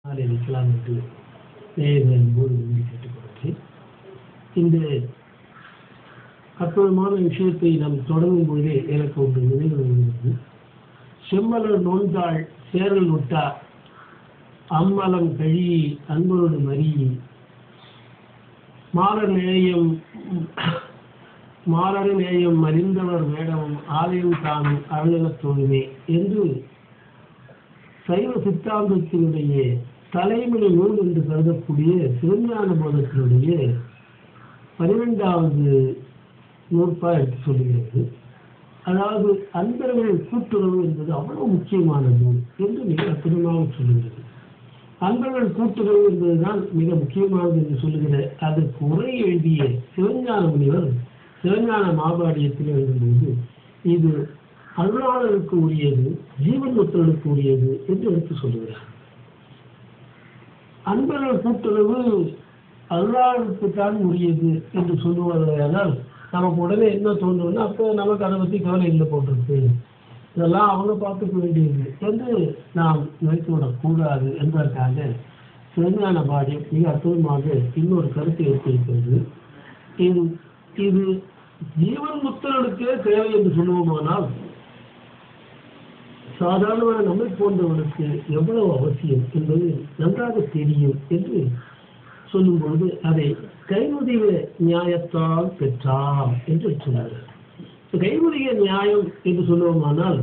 நாளை வைக்கலாம் என்று நேயர்களின் போது விரும்பி கேட்டுக்கொள்கிறேன் இந்த அற்புதமான விஷயத்தை நாம் தொடங்கும் பொழுதே எனக்கு ஒன்று நினைவு வருகிறது செம்மலர் நோன்றாள் சேரல் நொட்டா அம்மலம் கழி அன்பரோடு மறி மாலர் நேயம் மாலர் நேயம் மறிந்தவர் வேடமும் ஆலயம் தானும் அருளத்தோடுமே என்று சைவ சித்தாந்தத்தினுடைய தலைமுறை நூல் என்று கருதக்கூடிய சிவஞான போதத்தினுடைய பன்னிரெண்டாவது நூற்பா எடுத்து சொல்லுகிறது அதாவது அன்பர்கள் கூட்டுறவு என்பது அவ்வளவு முக்கியமானது என்று மிக அற்புதமாக சொல்லுகிறது அன்பர்கள் கூட்டுறவு என்பதுதான் மிக முக்கியமானது என்று சொல்லுகிற அதற்கு உரை எழுதிய சிவஞான முனிவர் சிவஞான மாபாடியத்தில் எழுதும்போது இது அருளாளருக்கு உரியது ஜீவன் முத்தலுக்கு உரியது என்று எடுத்து சொல்லுகிறார் அன்பர்கள் கூட்டுறவு அருளாளருக்கு தான் உரியது என்று சொல்லுவதால் நமக்கு உடனே என்ன தோணும்னா அப்போ நமக்கு அதை பற்றி கவலை இல்லை போட்டிருக்கு இதெல்லாம் அவங்க பார்த்துக்க வேண்டியது என்று நாம் நினைத்து விடக்கூடாது என்பதற்காக சிவஞான பாடியம் மிக அற்புதமாக இன்னொரு கருத்தை எடுத்திருக்கிறது இது இது ஜீவன் முத்தர்களுக்கே தேவை என்று சொல்லுவோமானால் சாதாரணமான நம்மை போன்றவனுக்கு எவ்வளவு அவசியம் என்பது நன்றாக தெரியும் என்று சொல்லும் பொழுது அதை கைமுதிய நியாயத்தால் பெற்றாம் என்று சொன்னார் கைமுதிய நியாயம் என்று சொல்லுவோமானால்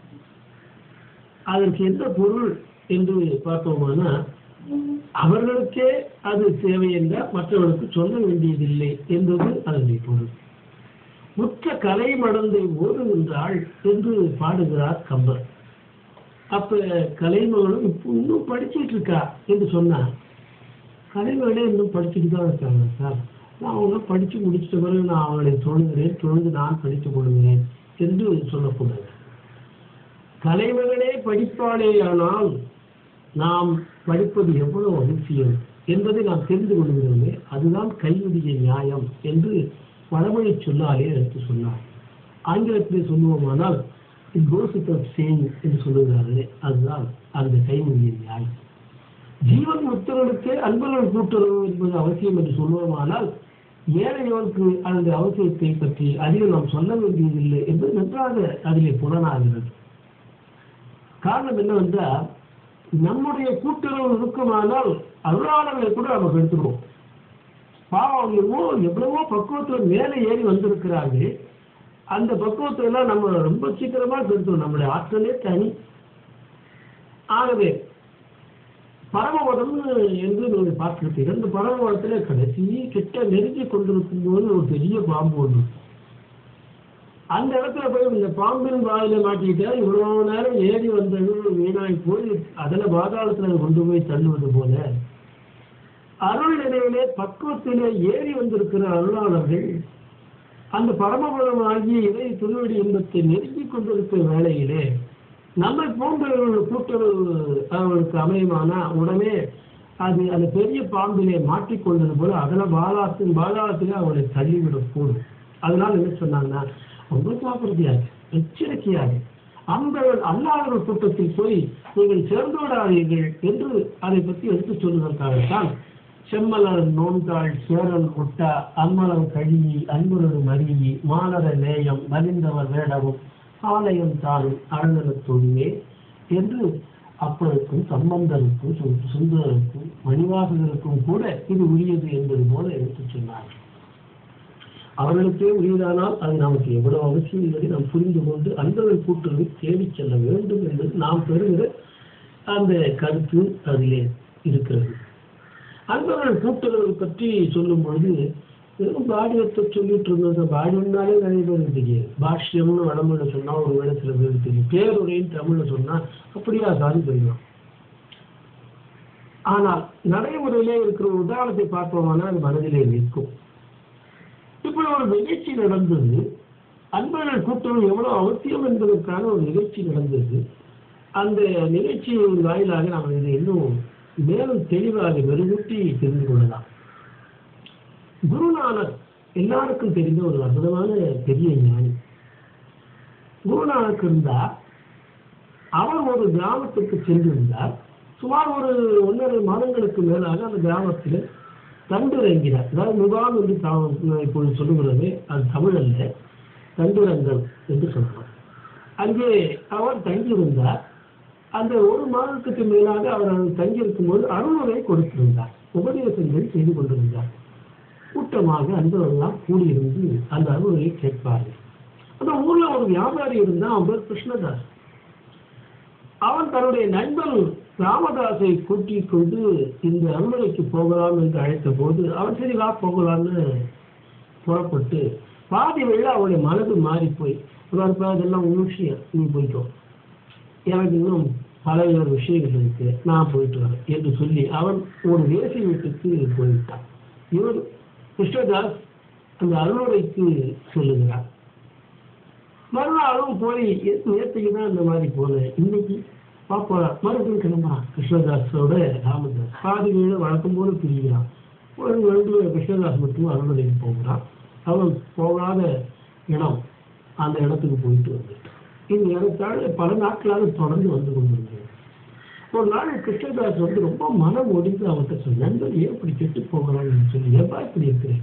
அதற்கு எந்த பொருள் என்று பார்த்தோமானால் அவர்களுக்கே அது தேவை என்றால் மற்றவர்களுக்கு சொல்ல வேண்டியதில்லை என்பது அதனுடைய பொருள் முற்ற கலை மடந்தை ஓடுகின்றாள் என்று பாடுகிறார் கம்பர் அப்ப கலைமகளும் இப்போ இன்னும் படிச்சுட்டு இருக்கா என்று சொன்னா கலைமகளே இன்னும் படிச்சுட்டு தான் இருக்காங்க சார் நான் அவங்க படித்து முடிச்சிட்ட பிறகு நான் அவங்களை தொழுகிறேன் தொழுது நான் படித்துக் கொள்கிறேன் என்று சொல்லக்கூடாது கலைமகளே படிப்பாளே ஆனால் நாம் படிப்பது எவ்வளவு அவசியம் என்பதை நாம் தெரிந்து கொள்கிறோமே அதுதான் கல்வியுடைய நியாயம் என்று வடமொழி சொல்லாலே எடுத்து சொன்னார் ஆங்கிலத்திலே சொல்லுவோமானால் இட் கோஸ் வித் சேம் என்று சொல்லுகிறார்களே அதுதான் அந்த கைமொழிய நியாயம் ஜீவன் முத்தர்களுக்கு அன்பர்கள் கூட்டுறவு என்பது அவசியம் என்று சொல்லுவோமானால் ஏழையோருக்கு அந்த அவசியத்தை பற்றி அதிகம் நாம் சொல்ல வேண்டியதில்லை என்பது நன்றாக அதிலே புலனாகிறது காரணம் என்னவென்றால் நம்முடைய கூட்டுறவு இருக்குமானால் அருளாளர்களை கூட நம்ம எடுத்துருவோம் பாவம் எவ்வளோ எவ்வளவோ பக்குவத்தில் மேலே ஏறி வந்திருக்கிறாங்க அந்த பக்குவத்திலாம் நம்ம ரொம்ப சீக்கிரமாக கெடுத்துரும் நம்முடைய ஆற்றலே தனி ஆகவே பரமபதம் என்று நீங்கள் பார்த்துருப்பீர்கள் இந்த பரமபதத்தில் கடைசி கிட்ட நெருங்கி கொண்டிருக்கும் போது ஒரு பெரிய பாம்பு ஒன்று அந்த இடத்துல போய் இந்த பாம்பின் வாயில மாட்டிக்கிட்டா இவ்வளவு நேரம் ஏறி வந்தது வீணாய் போய் அதில் பாதாளத்தில் கொண்டு போய் தள்ளுவது போல அருள் நிலையிலே பக்குவத்திலே ஏறி வந்திருக்கிற அருளாளர்கள் அந்த பரமபதம் ஆகிய இறை திருவடி இன்பத்தை நெருங்கிக் கொண்டிருக்கிற வேளையிலே நம்மை போன்றவர்கள் கூட்டுறவு அவர்களுக்கு அமையுமானா உடனே அது அந்த பெரிய பாம்பிலே மாட்டிக்கொண்டது போல அதில் பாலாத்தின் பாதாளத்திலே அவங்களை தள்ளிவிடக்கூடும் அதனால் என்ன சொன்னாங்கன்னா ரொம்ப ஜாக்கிரதையாக எச்சரிக்கையாக அந்த அல்லாதவர்கள் கூட்டத்தில் போய் நீங்கள் சேர்ந்து விடாதீர்கள் என்று அதை பற்றி எடுத்து சொல்வதற்காகத்தான் செம்மலர் நோன்காள் சேரல் கொட்டா அம்மலம் கழிவி அன்புரடு மருவி மாலர நேயம் மலிந்தவர் வேடவும் ஆலயம் தானும் அறநலத்தொழியே என்று அப்பருக்கும் சம்பந்தருக்கும் சுந்தரருக்கும் மணிவாசகருக்கும் கூட இது உரியது என்பது போல எடுத்து சொன்னார் அவர்களுக்கே உரியதானால் அது நமக்கு எவ்வளவு அவசியம் என்பதை நாம் புரிந்து கொண்டு அன்பர்கள் கூட்டுறவை தேடிச் செல்ல வேண்டும் என்பது நாம் பெறுகிற அந்த கருத்து அதிலே இருக்கிறது அன்பர்கள் கூட்டுறவை பற்றி சொல்லும் பொழுது வெறும் பாடியத்தை சொல்லிட்டு இருந்தது பாடியம்னாலே நிறைய பேருக்கு தெரியும் பாஷ்யம்னு வடமொழியில சொன்னா ஒரு வேலை சில பேருக்கு தெரியும் பேருரைன்னு தமிழ்ல சொன்னா அப்படியா சாதி தெரியும் ஆனால் நடைமுறையிலே இருக்கிற ஒரு உதாரணத்தை பார்ப்போமானா அது மனதிலே நிற்கும் இப்படி ஒரு நிகழ்ச்சி நடந்தது அன்பர்கள் கூட்டம் எவ்வளவு அவசியம் என்பதற்கான ஒரு நிகழ்ச்சி நடந்தது அந்த நிகழ்ச்சியின் வாயிலாக நாம் இதை இன்னும் மேலும் தெளிவாக மெருகூட்டி தெரிந்து கொள்ளலாம் குருநானக் எல்லாருக்கும் தெரிந்த ஒரு அற்புதமான பெரிய ஞானி குருநானக் இருந்தார் அவர் ஒரு கிராமத்துக்கு சென்றிருந்தார் சுமார் ஒரு ஒன்றரை மாதங்களுக்கு மேலாக அந்த கிராமத்தில் தண்டுரங்கினார் அதாவது முகாம் என்று தாம் இப்பொழுது சொல்லுகிறது அது தமிழ் அல்ல தண்டுரங்கல் என்று சொல்லலாம் அங்கே அவர் தங்கியிருந்தார் அந்த ஒரு மாதத்துக்கு மேலாக அவர் அங்கு தங்கியிருக்கும் போது அருளுரை கொடுத்திருந்தார் உபதேசங்கள் செய்து கொண்டிருந்தார் கூட்டமாக அன்பர்கள்லாம் கூடியிருந்து அந்த அருளுரையை கேட்பார்கள் அந்த ஊர்ல ஒரு வியாபாரி இருந்தான் அவன் பேர் கிருஷ்ணதாஸ் அவன் தன்னுடைய நண்பன் ராமதாஸை கூட்டிக் கொண்டு இந்த அருளுரைக்கு போகலாம் என்று அழைத்த போது அவன் சரி வா போகலாம்னு புறப்பட்டு பாதி வழியில அவனுடைய மனது மாறி போய் "இவன் அதெல்லாம் உன் விஷயம் நீ போயிட்டோ எனக்கு இன்னும் பல விஷயங்கள் இருக்கு நான் போயிட்டு வரேன் என்று சொல்லி அவன் ஒரு வேசி வீட்டுக்கு போயிட்டான் இவர் கிருஷ்ணதாஸ் அந்த அருளுரைக்கு சொல்லுகிறார் மறுநாளும் போய் நேற்றுக்கு தான் இந்த மாதிரி போனேன் இன்னைக்கு பாப்பா மறுபடியும் கிளம்பா கிருஷ்ணதாஸோட ராமதாஸ் பாதி வீடு வழக்கம் போல பிரிகிறான் ஒரு ரெண்டு கிருஷ்ணதாஸ் மட்டும் அருளுரைக்கு போகிறான் அவன் போகாத இடம் அந்த இடத்துக்கு போயிட்டு வந்துட்டான் இந்த இடத்தால பல நாட்களாக தொடர்ந்து வந்து கொண்டிருந்தது ஒரு நாள் கிருஷ்ணதாஸ் வந்து ரொம்ப மனம் ஒடிந்து அவன்கிட்ட சொன்ன நண்பர் ஏன் இப்படி கெட்டு போகிறான்னு சொல்லி எப்பா இப்படி இருக்கிறேன்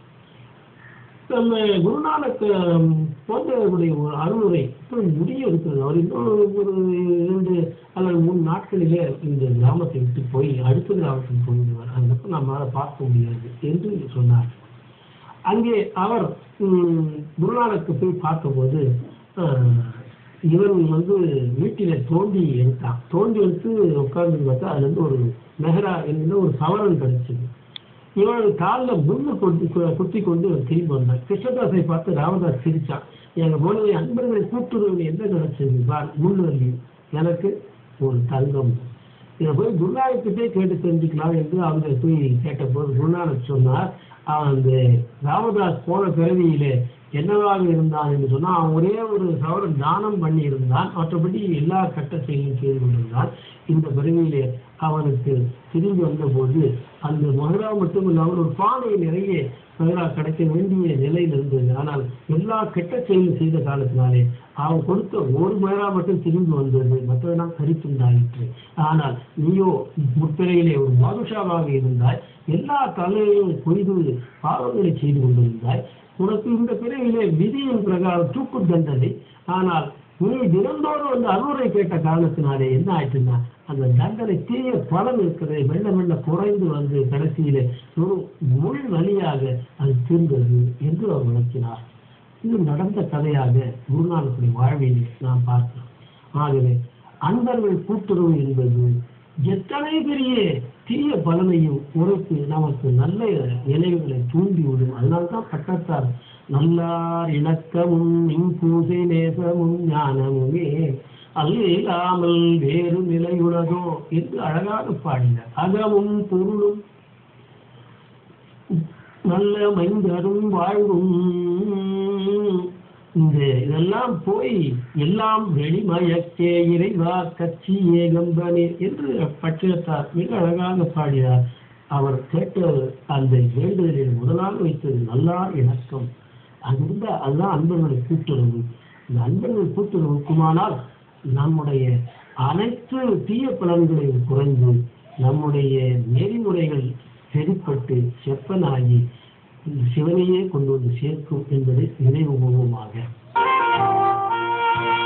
நம்ம குருநானக் ஹம், போன்றவருடைய ஒரு அருளுரை இப்போ முடிய இருக்கிறது அவர் இன்னும் ஒரு இரண்டு அல்லது மூணு நாட்களிலே இந்த கிராமத்தை விட்டு போய் அடுத்த கிராமத்துக்கு போயிடுவார் அதுக்கப்புறம் நம்மளால பார்க்க முடியாது என்று சொன்னார் அங்கே அவர் ம், குருநானக்கு போய் பார்த்தபோது அஹ், இவன் வந்து வீட்டில தோண்டி எடுத்தான் தோண்டி எடுத்து உட்கார்ந்து பார்த்தா அதுல இருந்து ஒரு மெஹரா என்கிற ஒரு சவரன் கிடைச்சது இவன் காலில் முள்ளு கொண்டு குத்தி கொண்டு இவன் திரும்பி வந்தான் கிருஷ்ணதாஸை பார்த்து ராமதாஸ் சிரிச்சான் எங்க போனதை அன்பர்களை கூட்டுறவு என்ன கிடைச்சது பார் முள்ளு வலி எனக்கு ஒரு தங்கம் இதை போய் குருநானக்கிட்டே கேட்டு தெரிஞ்சுக்கலாம் என்று அவங்க போய் கேட்டபோது குருநானக் சொன்னார் அவன் அந்த ராமதாஸ் போன பிறவியிலே என்னவாக இருந்தான் என்று சொன்னா அவன் ஒரே ஒரு சவரன் தானம் பண்ணி இருந்தான் மற்றபடி எல்லா கட்ட செயலும் செய்து கொண்டிருந்தான் இந்த பிறவியிலே அவனுக்கு திரும்பி வந்தபோது அந்த மகரா மட்டும் இல்லாமல் ஒரு பானை நிறைய மகரா கிடைக்க வேண்டிய நிலையில் இருந்தது ஆனால் எல்லா கெட்ட செயலும் செய்த காலத்தினாலே அவன் கொடுத்த ஒரு மகரா மட்டும் திரும்பி வந்தது மற்றதெல்லாம் கரித்துண்டாயிற்று ஆனால் நீயோ முற்பிறையிலே ஒரு பாதுஷாவாக இருந்தாய் எல்லா தலையையும் கொய்து பாவங்களை செய்து கொண்டிருந்தாய் உனக்கு இந்த பிறவிலே விதியின் பிரகாரம் தூக்கு தண்டனை ஆனால் நீ தினந்தோறும் வந்து அருளை கேட்ட காரணத்தினாலே என்ன ஆயிட்டுன்னா அந்த தண்டனை தீய பலன் இருக்கிறது மெல்ல மெல்ல குறைந்து வந்து கடைசியிலே ஒரு முள் வழியாக அது தீர்ந்தது என்று அவர் விளக்கினார் இது நடந்த கதையாக குருநானக்குடைய வாழ்விலே நாம் பார்க்கிறோம் ஆகவே அன்பர்கள் கூட்டுறவு என்பது எத்தனை பெரிய தீய பலனையும் உரைத்து நமக்கு நல்ல நினைவுகளை தூண்டிவிடும் அதனால்தான் பட்டத்தார் நல்லார் இணக்கமும் நின் பூசை நேசமும் ஞானமுமே அல்லாமல் வேறு நிலையுள்ளதோ என்று அழகாக பாடினார் அகமும் பொருளும் நல்ல மைந்தரும் வாழ்வும் இந்த இதெல்லாம் போய் எல்லாம் வெளிமயக்கே இறைவா கட்சி ஏகம்பனே என்று பட்டினத்தார் மிக அழகாக பாடினார் அவர் கேட்ட அந்த வேண்டுதலில் முதலாக வைத்தது நல்லார் இணக்கம் அது இருந்த அதுதான் அன்பர்களை கூட்டுறவு இந்த அன்பர்கள் கூட்டுறவுக்குமானால் நம்முடைய அனைத்து தீய பலன்களையும் குறைந்து நம்முடைய நெறிமுறைகள் சரிப்பட்டு செப்பனாகி சிவனையே கொண்டு வந்து சேர்க்கும் என்பதை நினைவு கூர்வமாக